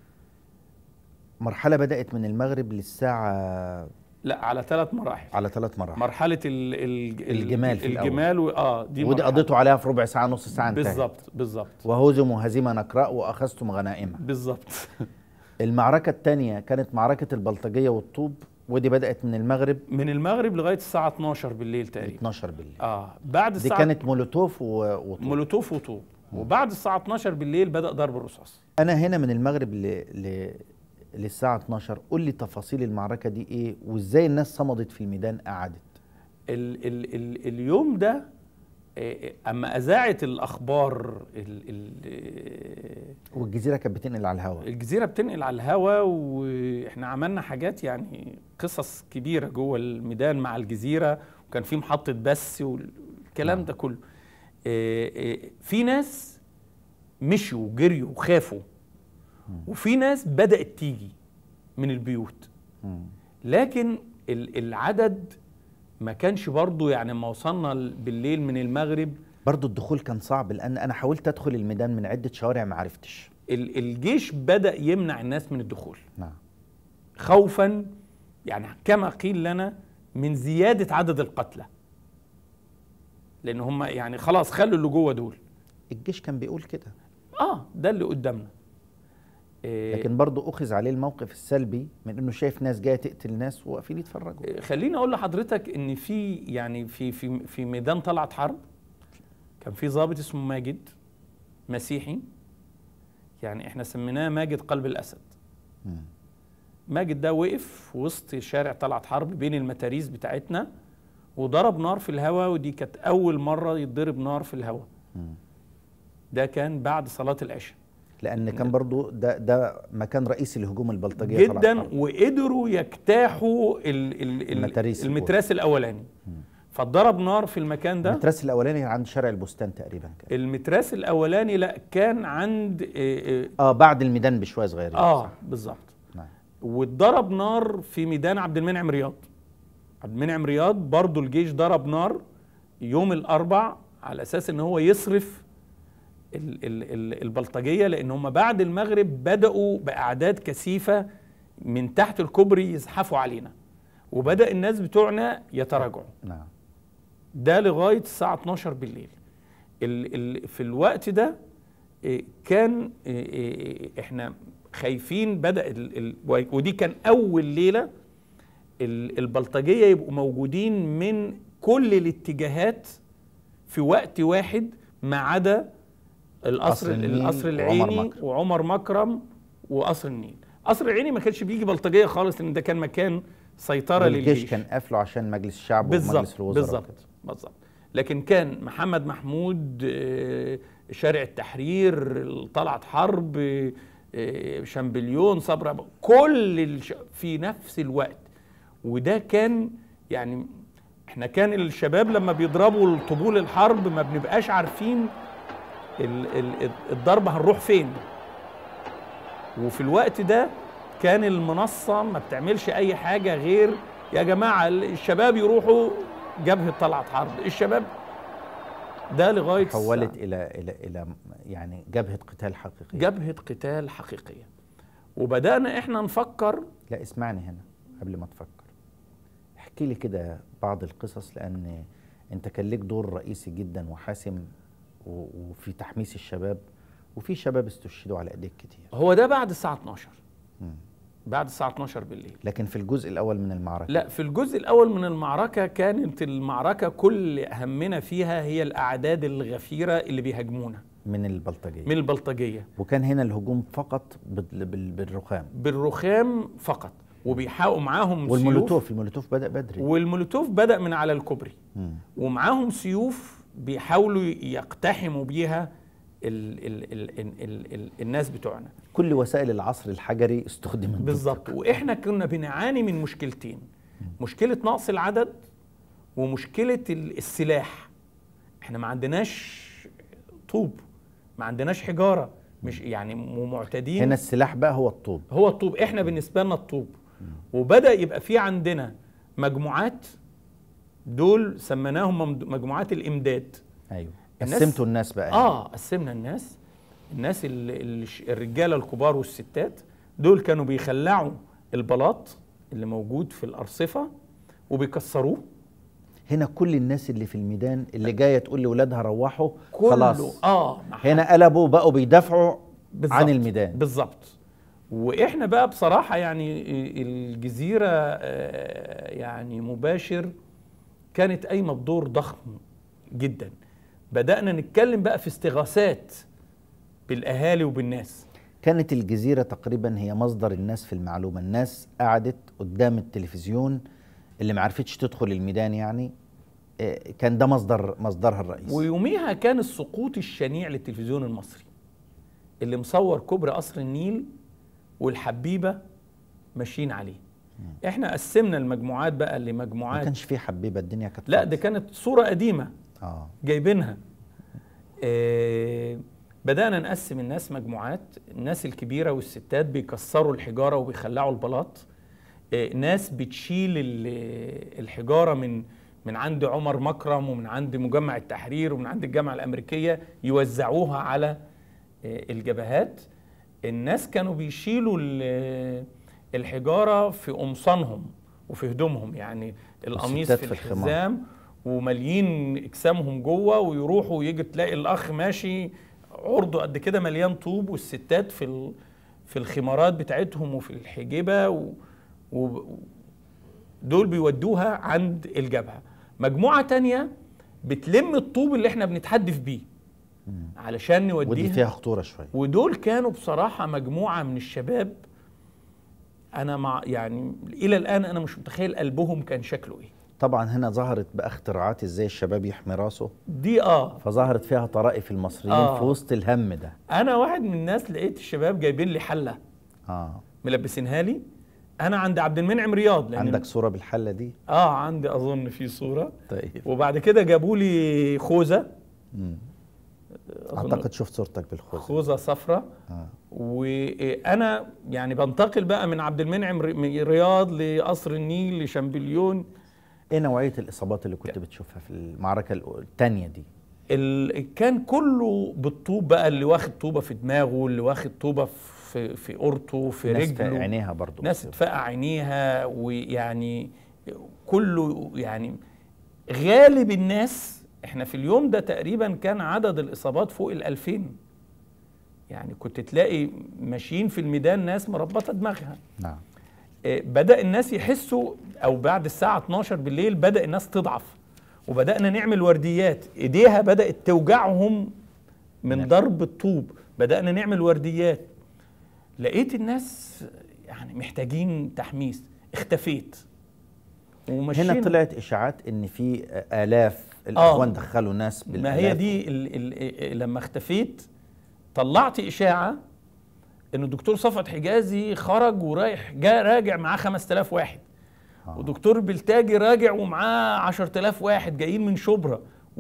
مرحلة بدأت من المغرب للساعة لا على ثلاث مراحل على ثلاث مراحل مرحله ال ال الجمال في الأول. الجمال و... اه دي ودي مرحلة. قضيتوا عليها في ربع ساعة نص ساعة انتهت بالظبط بالظبط وهزموا هزيمة نكراء وأخذتم غنائمها بالظبط المعركة الثانية كانت معركة البلطجية والطوب ودي بدأت من المغرب من المغرب لغايه الساعه 12 بالليل تقريبا 12 بالليل اه بعد دي الساعه كانت مولوتوف و- وطوب مولوتوف وطوب وبعد الساعه 12 بالليل بدا ضرب الرصاص أنا هنا من المغرب ل... ل... للساعة 12 قول لي تفاصيل المعركة دي إيه وإزاي الناس صمدت في الميدان قعدت ال ال ال اليوم ده آه، اما اذاعت الاخبار ال ال آه، والجزيرة كانت بتنقل على الهواء الجزيره بتنقل على الهوا واحنا عملنا حاجات يعني قصص كبيره جوه الميدان مع الجزيره وكان في محطه بث والكلام ده كله آه، آه، في ناس مشوا وجريوا وخافوا وفي ناس بدات تيجي من البيوت مم. لكن ال- العدد ما كانش برضو يعني ما وصلنا ال- بالليل من المغرب برضو الدخول كان صعب لأن أنا حاولت أدخل الميدان من عدة شوارع ما عرفتش ال- الجيش بدأ يمنع الناس من الدخول نعم خوفا يعني كما قيل لنا من زياده عدد القتلى لان هم يعني خلاص خلوا اللي جوه دول الجيش كان بيقول كده اه ده اللي قدامنا إيه، لكن برضه اخذ عليه الموقف السلبي من انه شايف ناس جايه تقتل ناس وواقفين يتفرجوا خليني اقول لحضرتك ان في يعني في في في ميدان طلعت حرب كان في ضابط اسمه ماجد مسيحي يعني احنا سميناه ماجد قلب الاسد مم. ماجد ده وقف في وسط شارع طلعت حرب بين المتاريس بتاعتنا وضرب نار في الهواء ودي كانت اول مره يتضرب نار في الهواء مم. ده كان بعد صلاه العشاء لان كان برضه ده ده مكان رئيسي لهجوم البلطجيه طلعت جدا حرب. وقدروا يجتاحوا ال ال المتاريس ال المتراس الاولاني فاتضرب نار في المكان ده المترس الاولاني عند شارع البستان تقريبا كان المتراس الاولاني لا كان عند اه, اه بعد الميدان بشويه صغيرين آه بالظبط نعم. واتضرب نار في ميدان عبد المنعم رياض عبد المنعم رياض برضو الجيش ضرب نار يوم الاربع على اساس ان هو يصرف ال ال ال البلطجيه لان هم بعد المغرب بداوا باعداد كثيفه من تحت الكوبري يزحفوا علينا وبدا الناس بتوعنا يتراجعوا نعم ده لغايه الساعه 12 بالليل ال ال في الوقت ده إيه، كان إيه، إيه، احنا خايفين بدا ال ال ودي كان اول ليله ال- البلطجيه يبقوا موجودين من كل الاتجاهات في وقت واحد ما عدا القصر قصر النيل القصر وعمر العيني مكرم. وعمر مكرم وقصر النيل قصر العيني ما كانش بيجي بلطجيه خالص لان ده كان مكان سيطره الجيش للجيش كان قافله عشان مجلس الشعب ومجلس بالظبط الوزراء بالظبط وكده. بالظبط لكن كان محمد محمود آه، شارع التحرير طلعت حرب آه، شامبليون صبرا كل الش... في نفس الوقت وده كان يعني احنا كان الشباب لما بيضربوا الطبول الحرب ما بنبقاش عارفين ال... ال... الضربه هنروح فين وفي الوقت ده كان المنصة ما بتعملش أي حاجة غير يا جماعة الشباب يروحوا جبهة طلعت حرب الشباب ده لغاية تحولت الساعة. الى الى الى يعني جبهه قتال حقيقيه جبهة قتال حقيقية وبدأنا إحنا نفكر لا اسمعني هنا قبل ما تفكر احكي لي كده بعض القصص لان انت كان ليك دور رئيسي جدا وحاسم و- وفي تحميس الشباب وفي شباب استشهدوا على ايديك كتير هو ده بعد الساعة 12 مم. بعد الساعة 12 بالليل لكن في الجزء الاول من المعركه لا في الجزء الأول من المعركة كانت المعركة كل همنا فيها هي الأعداد الغفيرة اللي بيهاجمونا من البلطجيه من البلطجية وكان هنا الهجوم فقط بال- بال- بالرخام بالرخام فقط وبيحاقوا معاهم سيوف والمولوتوف المولوتوف بدا بدري والمولوتوف بدأ من على الكوبري مم. ومعاهم سيوف بيحاولوا يقتحموا بيها ال ال ال ال ال ال الناس بتوعنا كل وسائل العصر الحجري استخدمت بالظبط واحنا كنا بنعاني من مشكلتين مشكله نقص العدد ومشكله ال- السلاح احنا ما عندناش طوب ما عندناش حجاره مش يعني م- معتادين هنا السلاح بقى هو الطوب هو الطوب احنا بالنسبه لنا الطوب وبدا يبقى في عندنا مجموعات دول سميناهم ممد- مجموعات الامداد ايوه الناس- قسمتوا الناس بقى اه قسمنا الناس الناس ال- ال- الرجاله الكبار والستات دول كانوا بيخلعوا البلاط اللي موجود في الارصفه وبيكسروه هنا كل الناس اللي في الميدان اللي جايه تقول لاولادها روحوا كله خلاص اه ما هنا قلبوا بقوا بيدافعوا بالظبط. عن الميدان بالظبط واحنا بقى بصراحه يعني الجزيره آه، يعني مباشر كانت قايمه بدور ضخم جدا بدانا نتكلم بقى في استغاثات بالاهالي وبالناس كانت الجزيرة تقريبا هي مصدر الناس في المعلومة الناس قعدت قدام التلفزيون اللي ما عرفتش تدخل الميدان يعني آه، كان ده مصدر مصدرها الرئيسي ويوميها كان السقوط الشنيع للتلفزيون المصري اللي مصور كوبري قصر النيل والحبيبه ماشيين عليه احنا قسمنا المجموعات بقى ما لمجموعات كانش في حبيبة الدنيا كانت لا فاضية. ده كانت صوره قديمه اه جايبينها آه بدأنا نقسم الناس مجموعات الناس الكبيرة والستات بيكسروا الحجارة وبيخلعوا البلاط آه ناس بتشيل ال- الحجارة من من عند عمر مكرم ومن عند مجمع التحرير ومن عند الجامعة الأمريكية يوزعوها على آه الجبهات الناس كانوا بيشيلوا ال- الحجاره في قمصانهم وفي هدومهم يعني القميص والستات في في الخمار. الحزام وماليين اجسامهم جوه ويروحوا ويجي تلاقي الاخ ماشي عرضه قد كده مليان طوب والستات في ال- في الخمارات بتاعتهم وفي الحجبه و و دول بيودوها عند الجبهه مجموعه تانية بتلم الطوب اللي احنا بنتحدف بيه علشان ودي نوديها فيها خطوره شويه ودول كانوا بصراحة مجموعة من الشباب أنا مع يعني إلى الآن أنا مش متخيل قلبهم كان شكله إيه طبعا هنا ظهرت بقى اختراعات ازاي الشباب يحمي راسه دي آه فظهرت فيها طرائف المصريين آه. في وسط الهم ده أنا واحد من الناس لقيت الشباب جايبين لي حلة اه ملبسينها لي أنا عند عبد المنعم رياض لأن عندك صوره بالحله دي آه عندي أظن في صورة طيب وبعد كده جابوا لي خوذة مم. أظن اعتقد شفت صورتك بالخوذه خوذة صفراء آه. وانا يعني بنتقل بقى من عبد المنعم ري- من رياض لقصر النيل لشامبليون ايه نوعيه الاصابات اللي كنت بتشوفها في المعركه الثانيه دي ال... كان كله بالطوب بقى اللي واخد طوبه في دماغه اللي واخد طوبه في في قرطه في ناس في رجله عينيها برضو ناس اتفقع عينيها ويعني كله يعني غالب الناس احنا في اليوم ده تقريبا كان عدد الاصابات فوق ال2000 يعني كنت تلاقي ماشيين في الميدان ناس مربطه دماغها نعم آه، بدا الناس يحسوا او بعد الساعه 12 بالليل بدا الناس تضعف وبدانا نعمل ورديات ايديها بدات توجعهم من نعم. ضرب الطوب بدانا نعمل ورديات لقيت الناس يعني محتاجين تحميس اختفيت ومشينا هنا طلعت اشاعات ان في الاف الاخوان دخلوا ناس ما بالالاف هي دي ال ال لما اختفيت طلعت اشاعه ان الدكتور صفوت حجازي خرج ورايح جا راجع معاه 5000 واحد آه. ودكتور بلتاجي راجع ومعاه 10000 واحد جايين من شبرا و-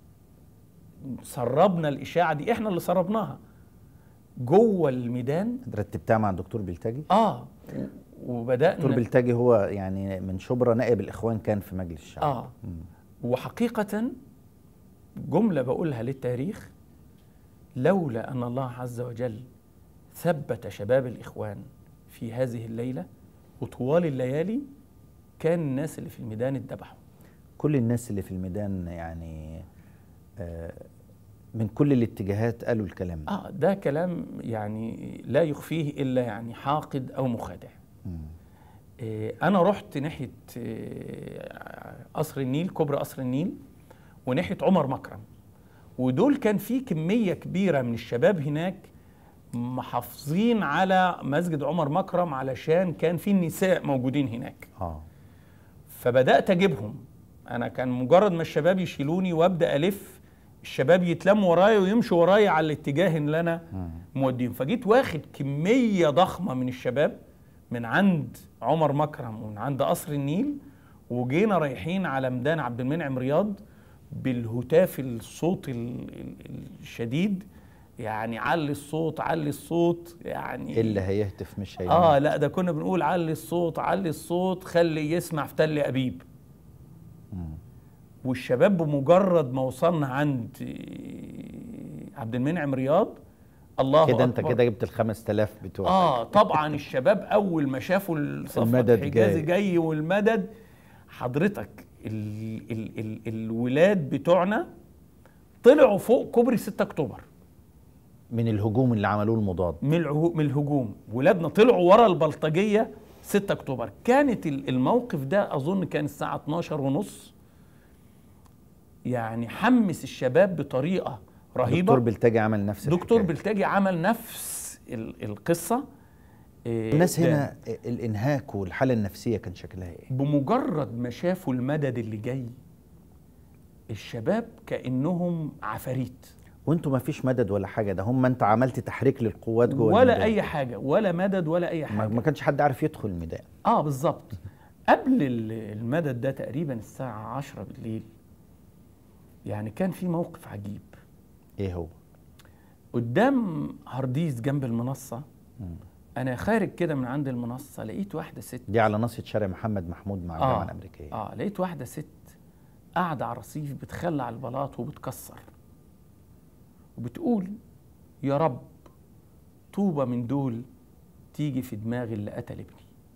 سربنا الاشاعه دي احنا اللي سربناها جوه الميدان رتبتها مع الدكتور بلتاجي اه و- الدكتور وبدانا بلتاجي هو يعني من شبرا نائب الاخوان كان في مجلس الشعب اه وحقيقة جملة بقولها للتاريخ لولا أن الله عز وجل ثبت شباب الإخوان في هذه الليلة وطوال الليالي كان الناس اللي في الميدان اتذبحوا كل الناس اللي في الميدان يعني آه، من كل الاتجاهات قالوا الكلام ده اه ده كلام يعني لا يخفيه إلا يعني حاقد أو مخادع مم. آه، أنا رحت ناحية آه، قصر النيل كبرى قصر النيل وناحية عمر مكرم ودول كان في كمية كبيرة من الشباب هناك محافظين على مسجد عمر مكرم علشان كان في النساء موجودين هناك اه فبدأت أجيبهم أنا كان مجرد ما الشباب يشيلوني وأبدأ ألف الشباب يتلموا ورايا ويمشوا ورايا على الاتجاه اللي أنا مم. موديهم فجيت واخد كمية ضخمة من الشباب من عند عمر مكرم ومن عند قصر النيل وجينا رايحين على ميدان عبد المنعم رياض بالهتاف الصوت ال- ال- الشديد يعني علي الصوت علي الصوت يعني اللي هيهتف مش هي اه لا ده كنا بنقول علي الصوت علي الصوت خلي يسمع في تل ابيب مم. والشباب بمجرد ما وصلنا عند آه، عبد المنعم رياض الله كده انت أكبر. كده جبت ال 5000 بتوعك اه طبعا الشباب اول ما شافوا الصفوة المدد حجازي جاي. جاي والمدد حضرتك ال ال ال الولاد بتوعنا طلعوا فوق كوبري 6 اكتوبر من الهجوم اللي عملوه المضاد من العهو- من الهجوم ولادنا طلعوا ورا البلطجيه 6 اكتوبر كانت ال- الموقف ده اظن كان الساعه 12 ونص يعني حمس الشباب بطريقه رهيبه دكتور بلتاجي عمل نفس دكتور الحكاية. بلتاجي عمل نفس ال- القصه إيه، الناس ده هنا الانهاك والحاله النفسيه كان شكلها ايه بمجرد ما شافوا المدد اللي جاي الشباب كانهم عفاريت وانتوا ما فيش مدد ولا حاجه ده هم انت عملت تحريك للقوات جوه ولا الميدان. اي حاجه ولا مدد ولا اي ما حاجه ما كانش حد عارف يدخل الميدان اه بالظبط قبل ال- المدد ده تقريبا الساعة عشرة بالليل يعني كان في موقف عجيب ايه هو قدام هرديس جنب المنصة مم. أنا خارج كده من عند المنصة لقيت واحدة ست دي على ناصيه شارع محمد محمود مع الجامعه الامريكيه اه لقيت واحدة ست قاعدة على رصيف بتخلع البلاط وبتكسر وبتقول يا رب طوبة من دول تيجي في دماغ اللي قتل ابني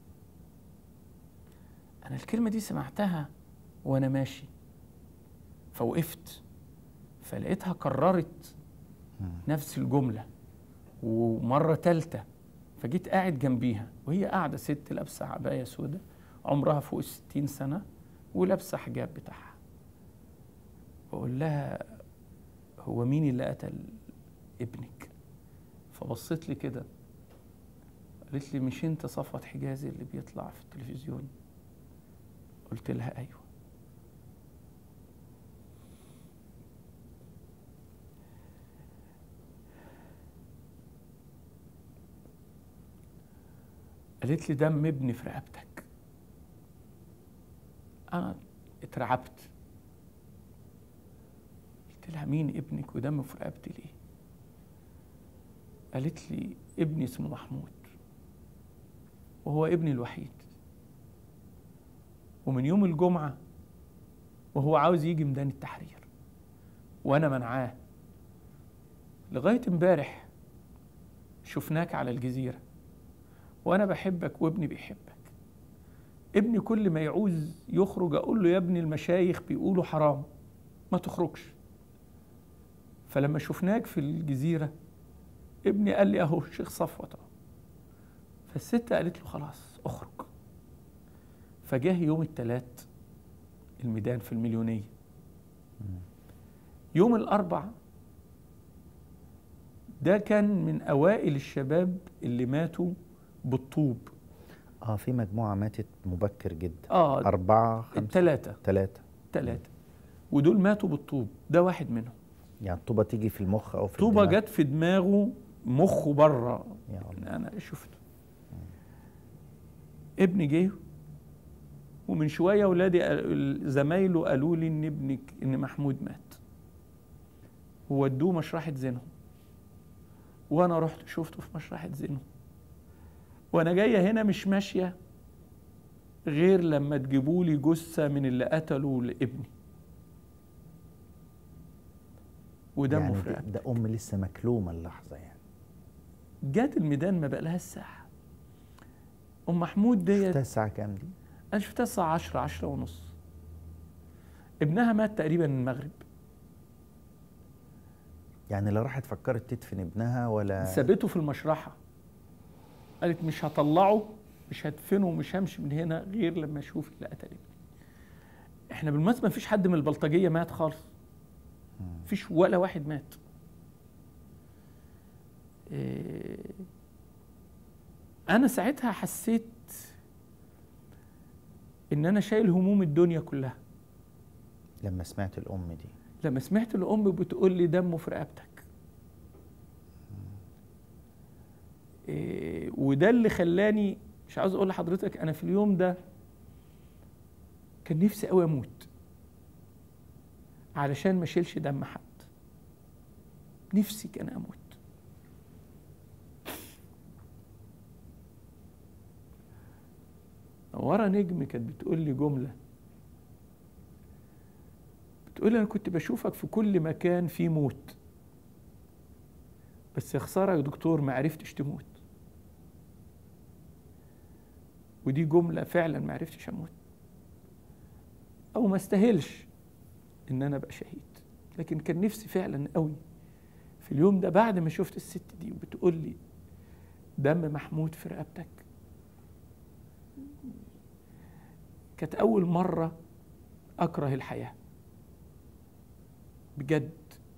انا الكلمه دي سمعتها وانا ماشي فوقفت فلقيتها كررت نفس الجمله ومره تالته فجيت قاعد جنبيها وهي قاعده ست لابسه عبايه سوداء عمرها فوق الستين سنه ولابسه حجاب بتاعها بقول لها هو مين اللي قتل ابنك فبصيت لي كده قالت لي مش انت صفوت حجازي اللي بيطلع في التلفزيون قلت لها ايوه قالت لي دم ابني في رقبتك انا اترعبت قلت لها مين ابنك ودمه في رقبتي ليه قالت لي ابني اسمه محمود وهو ابني الوحيد ومن يوم الجمعة وهو عاوز يجي ميدان التحرير وأنا منعاه لغاية امبارح شفناك على الجزيرة وأنا بحبك وابني بيحبك ابني كل ما يعوز يخرج أقول له يا ابني المشايخ بيقولوا حرام ما تخرجش فلما شفناك في الجزيرة ابني قال لي أهو الشيخ صفوت أهو فالست قالت له خلاص اخرج فجاه يوم الثلاث الميدان في المليونية يوم الأربع ده كان من أوائل الشباب اللي ماتوا بالطوب اه في مجموعة ماتت مبكر جدا اه أربعة خمسة الثلاثة ثلاثة ثلاثة ودول ماتوا بالطوب ده واحد منهم يعني الطوبة تيجي في المخ أو في طوبة الدماغ. جت في دماغه مخه بره يا الله انا شفته ابني جه ومن شويه ولادي قال- زمايله قالوا لي ان ابنك ان محمود مات وودوه مشرحه زينهم وانا رحت شفته في مشرحه زينهم وانا جايه هنا مش ماشيه غير لما تجيبوا لي جثه من اللي قتلوا لابني ودمه يعني في ده, رقبتي. ده أم لسه مكلومة اللحظة يعني جات الميدان ما بقالها الساعه ام محمود ديت شفتها الساعة كام دي؟ انا شفتها الساعه 10 10 ونص ابنها مات تقريبا المغرب يعني لا راحت فكرت تدفن ابنها ولا سابته في المشرحه قالت مش هطلعه مش هدفنه ومش همشي من هنا غير لما اشوف اللي قتل ابني احنا بالمناسبه مفيش حد من البلطجيه مات خالص مفيش ولا واحد مات إيه، انا ساعتها حسيت ان انا شايل هموم الدنيا كلها لما سمعت الأم دي لما سمعت الام بتقول لي دمه في رقبتك إيه وده اللي خلاني مش عاوز اقول لحضرتك انا في اليوم ده كان نفسي قوي اموت علشان ما اشيلش دم حد نفسي كان اموت ورا نجم كانت بتقول لي جمله بتقول انا كنت بشوفك في كل مكان فيه موت بس يا خساره يا دكتور ما عرفتش تموت ودي جمله فعلا ما عرفتش اموت او ما استاهلش ان انا ابقى شهيد لكن كان نفسي فعلا قوي في اليوم ده بعد ما شفت الست دي وبتقول لي دم محمود في رقبتك كانت اول مره اكره الحياه بجد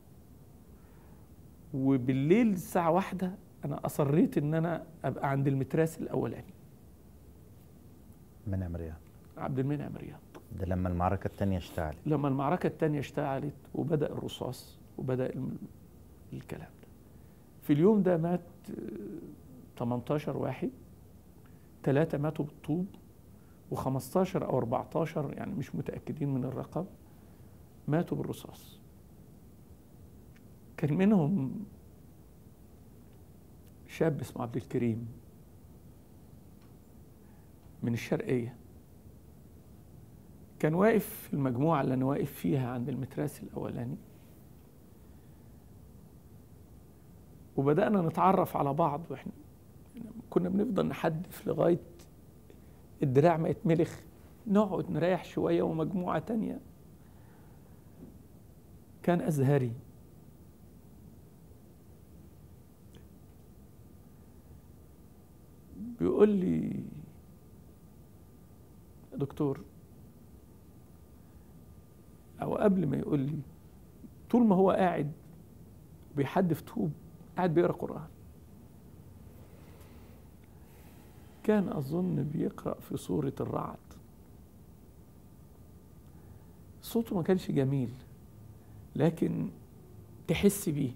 وبالليل الساعة واحدة أنا أصريت إن أنا أبقى عند المتراس الأولاني من رياض عبد المنعم رياض ده لما المعركة التانية اشتعلت لما المعركة التانية اشتعلت وبدأ الرصاص وبدأ الم- الكلام ده في اليوم ده مات آه، 18 واحد ثلاثة ماتوا بالطوب و15 أو 14 يعني مش متأكدين من الرقم ماتوا بالرصاص كان منهم شاب اسمه عبد الكريم من الشرقية كان واقف في المجموعة اللي أنا واقف فيها عند المتراس الأولاني وبدأنا نتعرف على بعض وإحنا كنا بنفضل نحدف لغاية الدراع ما يتملخ نقعد نريح شوية ومجموعة تانية كان أزهري بيقول لي يا دكتور أو قبل ما يقول لي طول ما هو قاعد بيحدف طوب قاعد بيقرأ قرآن كان أظن بيقرأ في سورة الرعد صوته ما كانش جميل لكن تحس بيه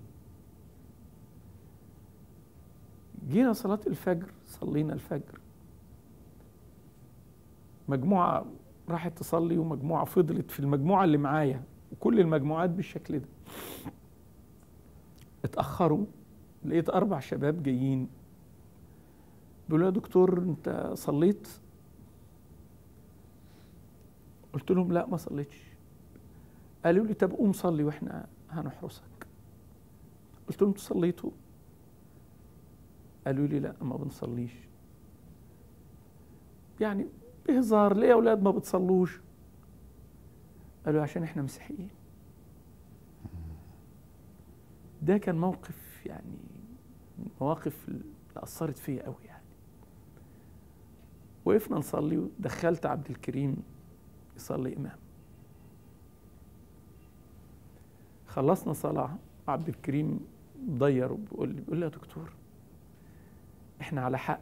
جينا صلاة الفجر صلينا الفجر مجموعة راحت تصلي ومجموعة فضلت في المجموعة اللي معايا وكل المجموعات بالشكل ده اتأخروا لقيت أربع شباب جايين بيقولوا يا دكتور أنت صليت؟ قلت لهم لا ما صليتش قالوا لي طب قوم صلي واحنا هنحرسك قلت لهم صليتوا قالوا لي لا ما بنصليش يعني بهزار ليه يا اولاد ما بتصلوش قالوا عشان احنا مسيحيين ده كان موقف يعني من المواقف اللي اثرت فيا قوي يعني وقفنا نصلي ودخلت عبد الكريم يصلي امام خلصنا صلاة عبد الكريم ضير وبيقول لي بيقول لي يا دكتور احنا على حق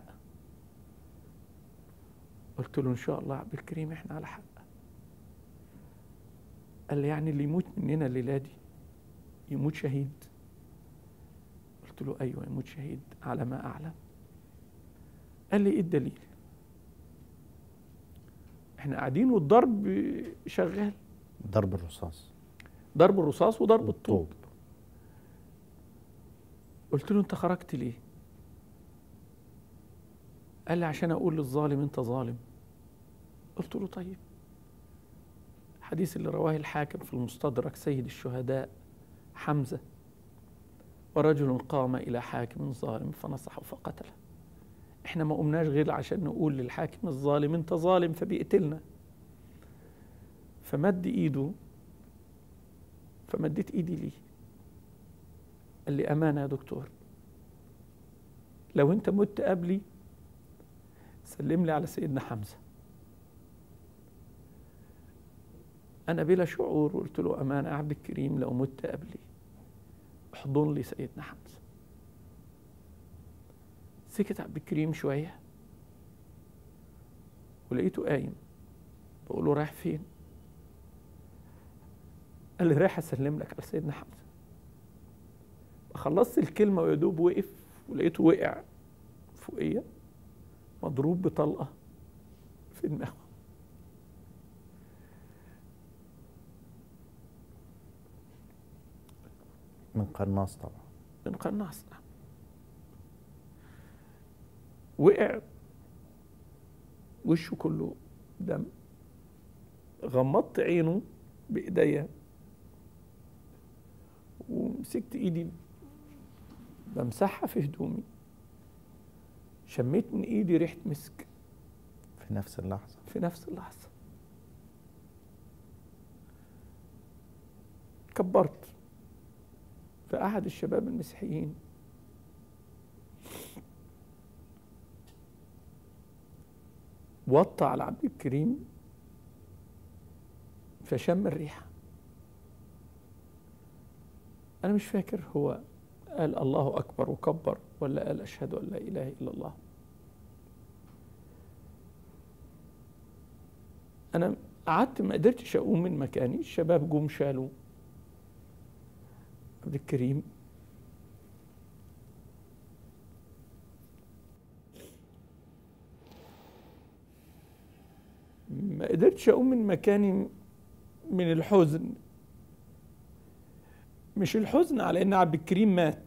قلت له ان شاء الله عبد الكريم احنا على حق قال لي يعني اللي يموت مننا الليله دي يموت شهيد قلت له ايوه يموت شهيد على ما اعلم قال لي ايه الدليل احنا قاعدين والضرب شغال ضرب الرصاص ضرب الرصاص وضرب الطوب والطوب قلت له انت خرجت ليه قال لي عشان اقول للظالم انت ظالم قلت له طيب الحديث اللي رواه الحاكم في المستدرك سيد الشهداء حمزه ورجل قام الى حاكم ظالم فنصحه فقتله احنا ما قمناش غير عشان نقول للحاكم الظالم انت ظالم فبيقتلنا فمد ايده فمديت ايدي ليه قال لي امانه يا دكتور لو انت مت قبلي سلم لي على سيدنا حمزه انا بلا شعور قلت له امانه يا عبد الكريم لو مت قبلي احضن لي سيدنا حمزه سكت عبد الكريم شويه ولقيته قايم بقول له رايح فين قال لي رايح اسلم لك على سيدنا حمزه خلصت الكلمه ويا دوب وقف ولقيته وقع فوقيه مضروب بطلقه في دماغه من قناص طبعا من قناص نعم وقع وشه كله دم غمضت عينه بايديا ومسكت ايدي بمسحها في هدومي شميت من ايدي ريحه مسك في نفس اللحظة في نفس اللحظه كبرت فأحد الشباب المسيحيين وطى على عبد الكريم فشم الريحة أنا مش فاكر هو قال الله أكبر وكبر ولا قال أشهد أن لا إله إلا الله أنا قعدت ما قدرتش أقوم من مكاني الشباب جم شالوا عبد الكريم ما قدرتش اقوم من مكاني من الحزن مش الحزن على ان عبد الكريم مات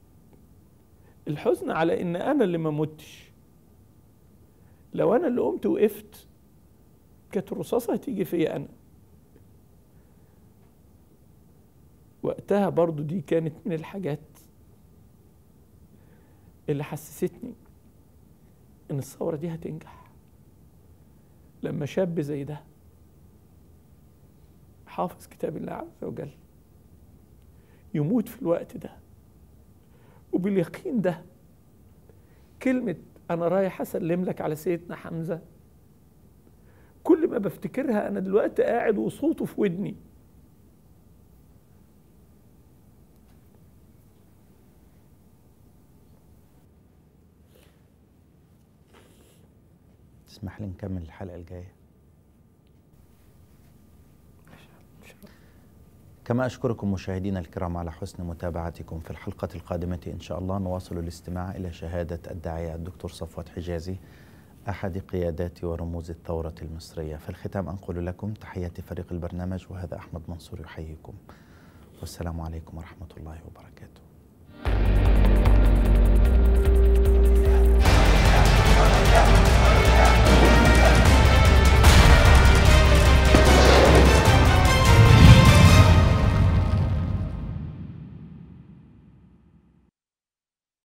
الحزن على ان انا اللي ما متش لو انا اللي قمت وقفت كانت الرصاصه هتيجي فيا انا وقتها برضو دي كانت من الحاجات اللي حسستني ان الثورة دي هتنجح لما شاب زي ده حافظ كتاب الله عز وجل يموت في الوقت ده وباليقين ده كلمة أنا رايح أسلم لك على سيدنا حمزة كل ما بفتكرها أنا دلوقتي قاعد وصوته في ودني تسمح لي نكمل الحلقة الجاية كما أشكركم مشاهدينا الكرام على حسن متابعتكم في الحلقة القادمة إن شاء الله نواصل الاستماع إلى شهادة الداعية الدكتور صفوت حجازي أحد قيادات ورموز الثورة المصرية في الختام أنقل لكم تحياتي فريق البرنامج وهذا أحمد منصور يحييكم والسلام عليكم ورحمة الله وبركاته